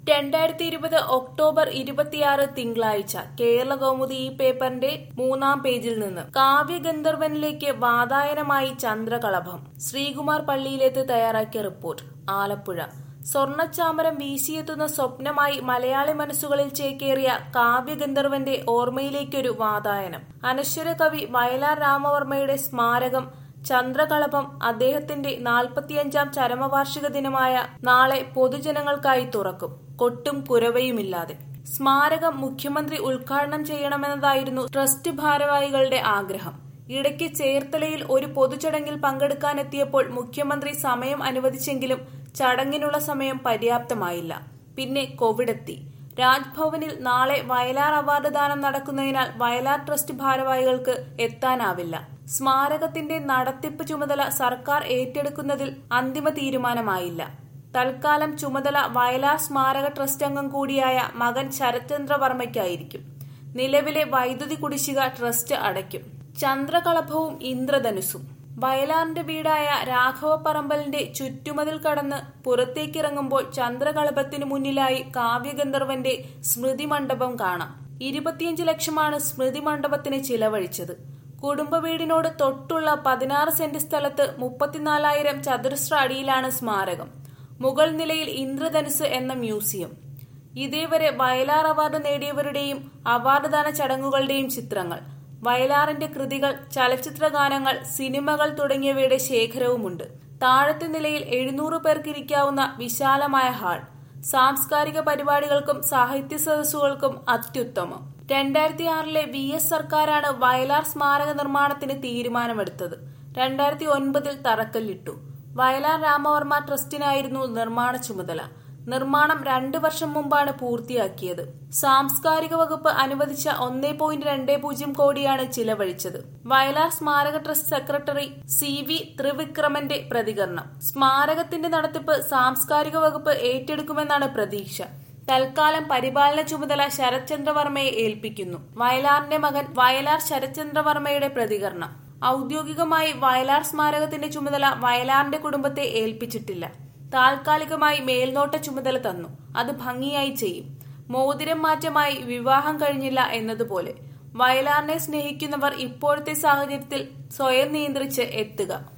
രണ്ടായിരത്തി ഇരുപത് ഒക്ടോബർ ഇരുപത്തിയാറ് തിങ്കളാഴ്ച കേരള കൗമുദി ഈ പേപ്പറിന്റെ മൂന്നാം പേജിൽ നിന്ന് കാവ്യഗന്ധർവനിലേക്ക് വാതായനമായി ചന്ദ്രകളഭം ശ്രീകുമാർ പള്ളിയിലേത്ത് തയ്യാറാക്കിയ റിപ്പോർട്ട് ആലപ്പുഴ സ്വർണച്ചാമരം വീശിയെത്തുന്ന സ്വപ്നമായി മലയാളി മനസ്സുകളിൽ ചേക്കേറിയ കാവ്യഗന്ധർവന്റെ ഓർമ്മയിലേക്കൊരു വാതായനം അനശ്വര കവി വയലാർ രാമവർമ്മയുടെ സ്മാരകം ചന്ദ്രകളഭം അദ്ദേഹത്തിന്റെ നാൽപ്പത്തിയഞ്ചാം ചരമവാർഷിക ദിനമായ നാളെ പൊതുജനങ്ങൾക്കായി തുറക്കും കൊട്ടും കുരവയുമില്ലാതെ സ്മാരകം മുഖ്യമന്ത്രി ഉദ്ഘാടനം ചെയ്യണമെന്നതായിരുന്നു ട്രസ്റ്റ് ഭാരവാഹികളുടെ ആഗ്രഹം ഇടയ്ക്ക് ചേർത്തലയിൽ ഒരു പൊതുചടങ്ങിൽ പങ്കെടുക്കാനെത്തിയപ്പോൾ മുഖ്യമന്ത്രി സമയം അനുവദിച്ചെങ്കിലും ചടങ്ങിനുള്ള സമയം പര്യാപ്തമായില്ല പിന്നെ കോവിഡ് എത്തി രാജ്ഭവനിൽ നാളെ വയലാർ അവാർഡ് ദാനം നടക്കുന്നതിനാൽ വയലാർ ട്രസ്റ്റ് ഭാരവാഹികൾക്ക് എത്താനാവില്ല സ്മാരകത്തിന്റെ നടത്തിപ്പ് ചുമതല സർക്കാർ ഏറ്റെടുക്കുന്നതിൽ അന്തിമ തീരുമാനമായില്ല തൽക്കാലം ചുമതല വയലാർ സ്മാരക ട്രസ്റ്റ് അംഗം കൂടിയായ മകൻ ശരത്ചന്ദ്ര വർമ്മയ്ക്കായിരിക്കും നിലവിലെ വൈദ്യുതി കുടിശ്ശിക ട്രസ്റ്റ് അടയ്ക്കും ചന്ദ്രകളഭവും ഇന്ദ്രധനുസും വയലാറിന്റെ വീടായ രാഘവ പറമ്പലിന്റെ ചുറ്റുമതിൽ കടന്ന് പുറത്തേക്കിറങ്ങുമ്പോൾ ചന്ദ്രകളഭത്തിനു മുന്നിലായി കാവ്യഗന്ധർവന്റെ സ്മൃതി മണ്ഡപം കാണാം ഇരുപത്തിയഞ്ച് ലക്ഷമാണ് സ്മൃതി മണ്ഡപത്തിന് ചിലവഴിച്ചത് കുടുംബ വീടിനോട് തൊട്ടുള്ള പതിനാറ് സെന്റ് സ്ഥലത്ത് മുപ്പത്തിനാലായിരം ചതുരശ്ര അടിയിലാണ് സ്മാരകം മുകൾ നിലയിൽ ഇന്ദ്രധനുസ് എന്ന മ്യൂസിയം ഇതേവരെ വയലാർ അവാർഡ് നേടിയവരുടെയും അവാർഡ് ദാന ചടങ്ങുകളുടെയും ചിത്രങ്ങൾ വയലാറിന്റെ കൃതികൾ ചലച്ചിത്ര ഗാനങ്ങൾ സിനിമകൾ തുടങ്ങിയവയുടെ ശേഖരവുമുണ്ട് താഴത്തെ നിലയിൽ എഴുന്നൂറ് പേർക്കിരിക്കാവുന്ന വിശാലമായ ഹാൾ സാംസ്കാരിക പരിപാടികൾക്കും സാഹിത്യ സദസ്സുകൾക്കും അത്യുത്തമം രണ്ടായിരത്തി ആറിലെ വി എസ് സർക്കാരാണ് വയലാർ സ്മാരക നിർമ്മാണത്തിന് തീരുമാനമെടുത്തത് രണ്ടായിരത്തി ഒൻപതിൽ തറക്കല്ലിട്ടു വയലാർ രാമവർമ്മ ട്രസ്റ്റിനായിരുന്നു നിർമ്മാണ ചുമതല നിർമ്മാണം രണ്ടു വർഷം മുമ്പാണ് പൂർത്തിയാക്കിയത് സാംസ്കാരിക വകുപ്പ് അനുവദിച്ച ഒന്നേ പോയിന്റ് രണ്ടേ പൂജ്യം കോടിയാണ് ചിലവഴിച്ചത് വയലാർ സ്മാരക ട്രസ്റ്റ് സെക്രട്ടറി സി വി ത്രിവിക്രമന്റെ പ്രതികരണം സ്മാരകത്തിന്റെ നടത്തിപ്പ് സാംസ്കാരിക വകുപ്പ് ഏറ്റെടുക്കുമെന്നാണ് പ്രതീക്ഷ തൽക്കാലം പരിപാലന ചുമതല ശരത്ചന്ദ്രവർമ്മയെ ഏൽപ്പിക്കുന്നു വയലാറിന്റെ മകൻ വയലാർ ശരത്ചന്ദ്രവർമ്മയുടെ പ്രതികരണം ഔദ്യോഗികമായി വയലാർ സ്മാരകത്തിന്റെ ചുമതല വയലാറിന്റെ കുടുംബത്തെ ഏൽപ്പിച്ചിട്ടില്ല താൽക്കാലികമായി മേൽനോട്ട ചുമതല തന്നു അത് ഭംഗിയായി ചെയ്യും മോതിരം മാറ്റമായി വിവാഹം കഴിഞ്ഞില്ല എന്നതുപോലെ വയലാറിനെ സ്നേഹിക്കുന്നവർ ഇപ്പോഴത്തെ സാഹചര്യത്തിൽ സ്വയം നിയന്ത്രിച്ച് എത്തുക